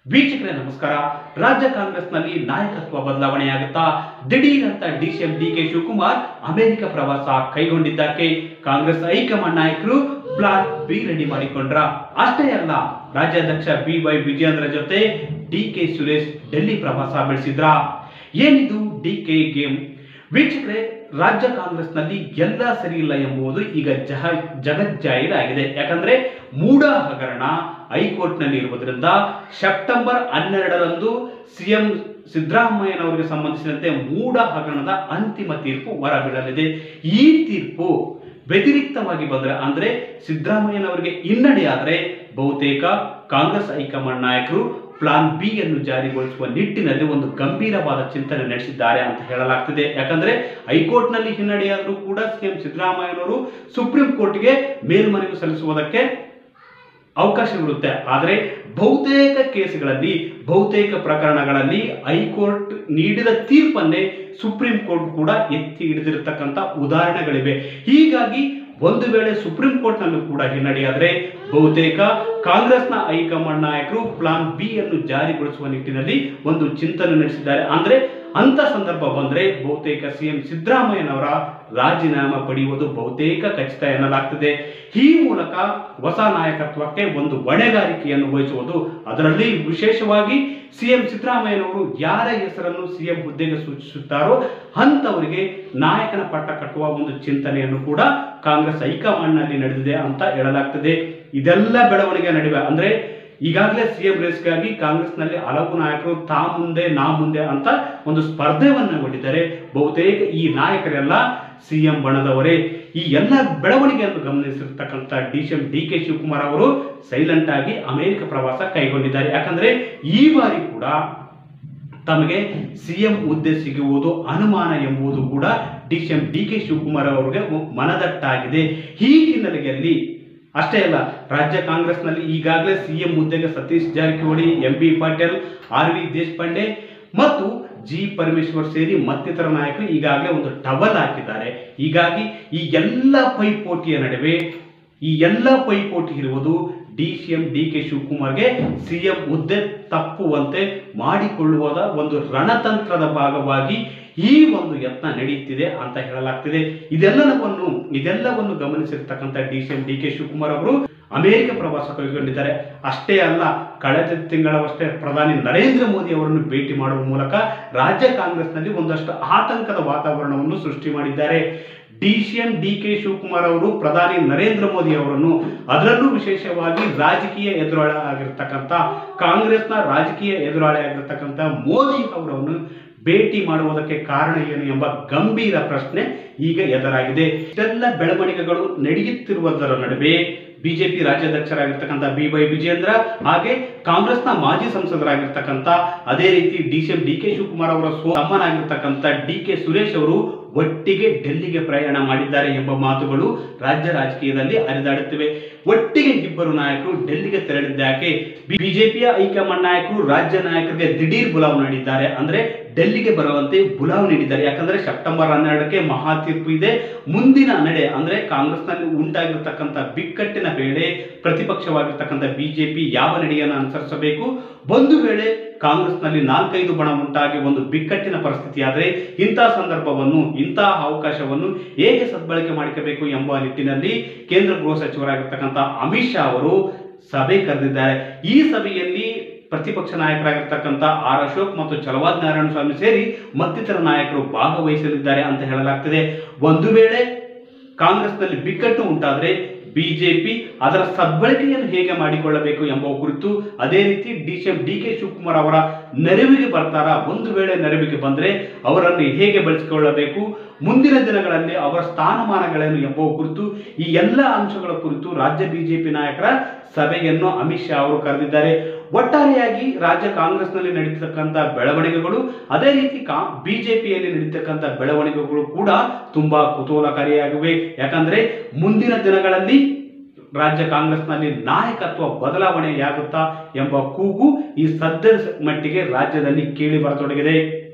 ವೀಕ್ಷಕರೇ ನಮಸ್ಕಾರ ರಾಜ್ಯ ಕಾಂಗ್ರೆಸ್ನಲ್ಲಿ ನಾಯಕತ್ವ ಬದಲಾವಣೆಯಾಗುತ್ತಾ ದಿಢೀರ್ ಅಂತ ಡಿಸಿಎಂ ಡಿ ಕೆ ಶಿವಕುಮಾರ್ ಅಮೆರಿಕ ಪ್ರವಾಸ ಕೈಗೊಂಡಿದ್ದಕ್ಕೆ ಕಾಂಗ್ರೆಸ್ ಹೈಕಮಾಂಡ್ ನಾಯಕರು ಪ್ಲಾನ್ ಬಿ ರೆಡಿ ಮಾಡಿಕೊಂಡ್ರ ಅಷ್ಟೇ ಅಲ್ಲ ರಾಜ್ಯಾಧ್ಯಕ್ಷ ಬಿ ವೈ ವಿಜಯೇಂದ್ರ ಜೊತೆ ಡಿ ಕೆ ಸುರೇಶ್ ಡೆಲ್ಲಿ ಪ್ರವಾಸ ಬೆಳೆಸಿದ್ರ ಏನಿದು ಡಿ ಕೆ ಗೇಮ್ ವೀಕ್ಷಕರೇ ರಾಜ್ಯ ಕಾಂಗ್ರೆಸ್ನಲ್ಲಿ ಎಲ್ಲ ಸರಿ ಇಲ್ಲ ಎಂಬುದು ಈಗ ಜಹ ಜಗಜ್ಜಾಹೀರಾಗಿದೆ ಯಾಕಂದ್ರೆ ಮೂಡ ಹಗರಣ ಹೈಕೋರ್ಟ್ನಲ್ಲಿ ಇರುವುದರಿಂದ ಸೆಪ್ಟೆಂಬರ್ ಹನ್ನೆರಡರಂದು ಸಿಎಂ ಸಿದ್ದರಾಮಯ್ಯನವರಿಗೆ ಸಂಬಂಧಿಸಿದಂತೆ ಮೂಡ ಹಗರಣದ ಅಂತಿಮ ತೀರ್ಪು ಹೊರಬೀಳಲಿದೆ ಈ ತೀರ್ಪು ವ್ಯತಿರಿಕ್ತವಾಗಿ ಬಂದ್ರೆ ಅಂದ್ರೆ ಸಿದ್ದರಾಮಯ್ಯನವರಿಗೆ ಹಿನ್ನಡೆಯಾದರೆ ಬಹುತೇಕ ಕಾಂಗ್ರೆಸ್ ಹೈಕಮಾಂಡ್ ನಾಯಕರು ಪ್ಲಾನ್ ಬಿ ಅನ್ನು ಜಾರಿಗೊಳಿಸುವ ನಿಟ್ಟಿನಲ್ಲಿ ಒಂದು ಗಂಭೀರವಾದ ಚಿಂತನೆ ನಡೆಸಿದ್ದಾರೆ ಅಂತ ಹೇಳಲಾಗ್ತಿದೆ ಯಾಕಂದ್ರೆ ಹೈಕೋರ್ಟ್ನಲ್ಲಿ ಹಿನ್ನಡೆಯಾದರೂ ಕೂಡ ಸಿಎಂ ಸಿದ್ದರಾಮಯ್ಯನವರು ಸುಪ್ರೀಂ ಕೋರ್ಟ್ಗೆ ಮೇಲ್ಮನವಿ ಸಲ್ಲಿಸುವುದಕ್ಕೆ ಅವಕಾಶವಿರುತ್ತೆ ಆದರೆ ಬಹುತೇಕ ಕೇಸುಗಳಲ್ಲಿ ಬಹುತೇಕ ಪ್ರಕರಣಗಳಲ್ಲಿ ಹೈಕೋರ್ಟ್ ನೀಡಿದ ತೀರ್ಪನ್ನೇ ಸುಪ್ರೀಂ ಕೋರ್ಟ್ ಕೂಡ ಎತ್ತಿ ಹಿಡಿದಿರತಕ್ಕಂಥ ಉದಾಹರಣೆಗಳಿವೆ ಹೀಗಾಗಿ ಒಂದು ವೇಳೆ ಸುಪ್ರೀಂ ಕೋರ್ಟ್ನಲ್ಲೂ ಕೂಡ ಹಿನ್ನಡೆಯಾದರೆ ಬಹುತೇಕ ಕಾಂಗ್ರೆಸ್ನ ಹೈಕಮಾಂಡ್ ನಾಯಕರು ಪ್ಲಾನ್ ಬಿ ಅನ್ನು ಜಾರಿಗೊಳಿಸುವ ನಿಟ್ಟಿನಲ್ಲಿ ಒಂದು ಚಿಂತನೆ ನಡೆಸಿದ್ದಾರೆ ಅಂದ್ರೆ ಅಂತ ಸಂದರ್ಭ ಬಂದ್ರೆ ಬಹುತೇಕ ಸಿಎಂ ಸಿದ್ದರಾಮಯ್ಯನವರ ರಾಜೀನಾಮೆ ಪಡೆಯುವುದು ಬಹುತೇಕ ಖಚಿತ ಎನ್ನಲಾಗ್ತದೆ ಈ ಮೂಲಕ ಹೊಸ ನಾಯಕತ್ವಕ್ಕೆ ಒಂದು ಹೊಣೆಗಾರಿಕೆಯನ್ನು ವಹಿಸುವುದು ಅದರಲ್ಲಿ ವಿಶೇಷವಾಗಿ ಸಿಎಂ ಸಿದ್ದರಾಮಯ್ಯನವರು ಯಾರ ಹೆಸರನ್ನು ಸಿಎಂ ಹುದ್ದೆಗೆ ಸೂಚಿಸುತ್ತಾರೋ ಅಂತವರಿಗೆ ನಾಯಕನ ಪಟ್ಟ ಕಟ್ಟುವ ಒಂದು ಚಿಂತನೆಯನ್ನು ಕೂಡ ಕಾಂಗ್ರೆಸ್ ಹೈಕಮಾಂಡ್ನಲ್ಲಿ ನಡೆದಿದೆ ಅಂತ ಹೇಳಲಾಗ್ತದೆ ಇದೆಲ್ಲ ಬೆಳವಣಿಗೆ ನಡುವೆ ಅಂದ್ರೆ ಈಗಾಗಲೇ ಸಿಎಂ ರೇಸ್ಗಾಗಿ ಕಾಂಗ್ರೆಸ್ನಲ್ಲಿ ಹಲವು ನಾಯಕರು ತಾ ಮುಂದೆ ನಾ ಮುಂದೆ ಅಂತ ಒಂದು ಸ್ಪರ್ಧೆಯನ್ನು ಒಡ್ಡಿದ್ದಾರೆ ಬಹುತೇಕ ಈ ನಾಯಕರೆಲ್ಲ ಸಿಎಂ ಬಣದವರೇ ಈ ಎಲ್ಲ ಬೆಳವಣಿಗೆಯನ್ನು ಗಮನಿಸಿರ್ತಕ್ಕಂಥ D C M D K Shivakumar ಅವರು ಸೈಲೆಂಟ್ ಆಗಿ ಅಮೆರಿಕ ಪ್ರವಾಸ ಕೈಗೊಂಡಿದ್ದಾರೆ ಯಾಕಂದ್ರೆ ಈ ಬಾರಿ ಕೂಡ ತಮಗೆ ಸಿಎಂ ಹುದ್ದೆ ಸಿಗುವುದು ಅನುಮಾನ ಎಂಬುದು ಕೂಡ D C M D K Shivakumar ಅವರಿಗೆ ಮನದಟ್ಟಾಗಿದೆ ಈ ಹಿನ್ನೆಲೆಯಲ್ಲಿ ಅಷ್ಟೇ ಅಲ್ಲ ರಾಜ್ಯ ಕಾಂಗ್ರೆಸ್ನಲ್ಲಿ ಈಗಾಗಲೇ ಸಿಎಂ ಹುದ್ದೆಗೆ ಸತೀಶ್ ಜಾರಕಿಹೊಳಿ ಎಂ ಬಿ ಪಾಟೀಲ್ ಆರ್ ವಿ ದೇಶಪಾಂಡೆ ಮತ್ತು ಜಿ ಪರಮೇಶ್ವರ್ ಸೇರಿ ಮತ್ತಿತರ ನಾಯಕರು ಈಗಾಗಲೇ ಒಂದು ಟವಲ್ ಹಾಕಿದ್ದಾರೆ ಹೀಗಾಗಿ ಈ ಎಲ್ಲ ಪೈಪೋಟಿಯ ನಡುವೆ ಈ ಎಲ್ಲ ಪೈಪೋಟಿ ಇರುವುದು D C M D K ಶಿವಕುಮಾರ್ಗೆ ಸಿಎಂ ಹುದ್ದೆ ತಪ್ಪುವಂತೆ ಮಾಡಿಕೊಳ್ಳುವುದ ಒಂದು ರಣತಂತ್ರದ ಭಾಗವಾಗಿ ಈ ಒಂದು ಯತ್ನ ನಡೆಯುತ್ತಿದೆ ಅಂತ ಹೇಳಲಾಗ್ತಿದೆ ಇದೆಲ್ಲವನ್ನು ಇದೆಲ್ಲವನ್ನು ಗಮನಿಸಿರ್ತಕ್ಕಂಥ D C M D K Shivakumar ಅವರು ಅಮೆರಿಕ ಪ್ರವಾಸ ಕೈಗೊಂಡಿದ್ದಾರೆ ಅಷ್ಟೇ ಅಲ್ಲ ಕಳೆದ ತಿಂಗಳವಷ್ಟೇ ಪ್ರಧಾನಿ ನರೇಂದ್ರ ಮೋದಿ ಅವರನ್ನು ಭೇಟಿ ಮಾಡುವ ಮೂಲಕ ರಾಜ್ಯ ಕಾಂಗ್ರೆಸ್ನಲ್ಲಿ ಒಂದಷ್ಟು ಆತಂಕದ ವಾತಾವರಣವನ್ನು ಸೃಷ್ಟಿ ಮಾಡಿದ್ದಾರೆ D C M D K Shivakumar ಅವರು ಪ್ರಧಾನಿ ನರೇಂದ್ರ ಮೋದಿ ಅವರನ್ನು ಅದರಲ್ಲೂ ವಿಶೇಷವಾಗಿ ರಾಜಕೀಯ ಎದುರಾಳಿ ಆಗಿರ್ತಕ್ಕಂಥ ಕಾಂಗ್ರೆಸ್ನ ರಾಜಕೀಯ ಎದುರಾಳಿ ಆಗಿರ್ತಕ್ಕಂಥ ಮೋದಿ ಅವರನ್ನು ಭೇಟಿ ಮಾಡುವುದಕ್ಕೆ ಕಾರಣ ಏನು ಎಂಬ ಗಂಭೀರ ಪ್ರಶ್ನೆ ಈಗ ಎದುರಾಗಿದೆ ಇಷ್ಟೆಲ್ಲ ಬೆಳವಣಿಗೆಗಳು ನಡೆಯುತ್ತಿರುವುದರ ನಡುವೆ ಬಿಜೆಪಿ ರಾಜ್ಯಾಧ್ಯಕ್ಷರಾಗಿರ್ತಕ್ಕಂಥ ಬಿ ವೈ ವಿಜೇಂದ್ರ ಹಾಗೆ ಕಾಂಗ್ರೆಸ್ನ ಮಾಜಿ ಸಂಸದರಾಗಿರ್ತಕ್ಕಂಥ ಅದೇ ರೀತಿ D C M D K Shivakumar ಅವರ ಸೋ ತಮ್ಮನಾಗಿರ್ತಕ್ಕಂಥ ಡಿ ಕೆ ಸುರೇಶ್ ಅವರು ಒಟ್ಟಿಗೆ ಡೆಲ್ಲಿಗೆ ಪ್ರಯಾಣ ಮಾಡಿದ್ದಾರೆ ಎಂಬ ಮಾತುಗಳು ರಾಜ್ಯ ರಾಜಕೀಯದಲ್ಲಿ ಹರಿದಾಡುತ್ತಿವೆ ಒಟ್ಟಿಗೆ ಇಬ್ಬರು ನಾಯಕರು ಡೆಲ್ಲಿಗೆ ತೆರಳಿದ್ದಾಕೆ ಬಿಜೆಪಿಯ ಹೈಕಮಾಂಡ್ ನಾಯಕರು ರಾಜ್ಯ ನಾಯಕರಿಗೆ ದಿಢೀರ್ ಬುಲಾವ್ ನೀಡಿದ್ದಾರೆ ಅಂದ್ರೆ ಡೆಲ್ಲಿಗೆ ಬರುವಂತೆ ಬುಲಾವ್ ನೀಡಿದ್ದಾರೆ ಯಾಕಂದ್ರೆ ಸೆಪ್ಟೆಂಬರ್ ಹನ್ನೆರಡಕ್ಕೆ ಮಹಾ ತೀರ್ಪು ಇದೆ ಮುಂದಿನ ನಡೆ ಅಂದ್ರೆ ಕಾಂಗ್ರೆಸ್ನಲ್ಲಿ ಉಂಟಾಗಿರ್ತಕ್ಕಂಥ ಬಿಕ್ಕಟ್ಟಿನ ವೇಳೆ ಪ್ರತಿಪಕ್ಷವಾಗಿರ್ತಕ್ಕಂಥ ಬಿಜೆಪಿ ಯಾವ ನಡೆಯನ್ನು ಅನುಸರಿಸಬೇಕು ಒಂದು ವೇಳೆ ಕಾಂಗ್ರೆಸ್ನಲ್ಲಿ ನಾಲ್ಕೈದು ಬಣ ಉಂಟಾಗಿ ಒಂದು ಬಿಕ್ಕಟ್ಟಿನ ಪರಿಸ್ಥಿತಿ ಆದರೆ ಇಂತಹ ಸಂದರ್ಭವನ್ನು ಇಂತಹ ಅವಕಾಶವನ್ನು ಹೇಗೆ ಸದ್ಬಳಕೆ ಮಾಡಿಕಬೇಕು ಎಂಬ ನಿಟ್ಟಿನಲ್ಲಿ ಕೇಂದ್ರ ಗೃಹ ಸಚಿವರಾಗಿರ್ತಕ್ಕಂಥ ಅಮಿತ್ ಶಾ ಅವರು ಸಭೆ ಕರೆದಿದ್ದಾರೆ ಈ ಸಭೆಯಲ್ಲಿ ಪ್ರತಿಪಕ್ಷ ನಾಯಕರಾಗಿರ್ತಕ್ಕಂಥ ಆರ್ ಅಶೋಕ್ ಮತ್ತು ಚಲವಾದ್ ನಾರಾಯಣ ಸ್ವಾಮಿ ಸೇರಿ ಮತ್ತಿತರ ನಾಯಕರು ಭಾಗವಹಿಸಲಿದ್ದಾರೆ ಅಂತ ಹೇಳಲಾಗ್ತಿದೆ ಒಂದು ವೇಳೆ ಕಾಂಗ್ರೆಸ್ನಲ್ಲಿ ಬಿಕ್ಕಟ್ಟು ಉಂಟಾದರೆ ಬಿಜೆಪಿ ಅದರ ಸದ್ಬಳಕೆಯನ್ನು ಹೇಗೆ ಮಾಡಿಕೊಳ್ಳಬೇಕು ಎಂಬ ಕುರಿತು ಅದೇ ರೀತಿ D C M D K Shivakumar ಅವರ ನೆರವಿಗೆ ಬರ್ತಾರಾ ಒಂದು ವೇಳೆ ನೆರವಿಗೆ ಬಂದರೆ ಅವರನ್ನು ಹೇಗೆ ಬಳಸಿಕೊಳ್ಳಬೇಕು ಮುಂದಿನ ದಿನಗಳಲ್ಲಿ ಅವರ ಸ್ಥಾನಮಾನಗಳೇನು ಎಂಬ ಕುರಿತು ಈ ಎಲ್ಲ ಅಂಶಗಳ ಕುರಿತು ರಾಜ್ಯ ಬಿಜೆಪಿ ನಾಯಕರ ಸಭೆಯನ್ನು ಅಮಿತ್ ಶಾ ಅವರು ಕರೆದಿದ್ದಾರೆ ಒಟ್ಟಾರೆಯಾಗಿ ರಾಜ್ಯ ಕಾಂಗ್ರೆಸ್ನಲ್ಲಿ ನಡೀತಕ್ಕಂಥ ಬೆಳವಣಿಗೆಗಳು ಅದೇ ರೀತಿ ಕಾ ಬಿಜೆಪಿಯಲ್ಲಿ ನಡೀತಕ್ಕಂಥ ಬೆಳವಣಿಗೆಗಳು ಕೂಡ ತುಂಬಾ ಕುತೂಹಲಕಾರಿಯಾಗಿವೆ ಯಾಕಂದ್ರೆ ಮುಂದಿನ ದಿನಗಳಲ್ಲಿ ರಾಜ್ಯ ಕಾಂಗ್ರೆಸ್ನಲ್ಲಿ ನಾಯಕತ್ವ ಬದಲಾವಣೆಯಾಗುತ್ತಾ ಎಂಬ ಕೂಗು ಈ ಸದ್ಯದ ಮಟ್ಟಿಗೆ ರಾಜ್ಯದಲ್ಲಿ ಕೇಳಿ ಬರತೊಡಗಿದೆ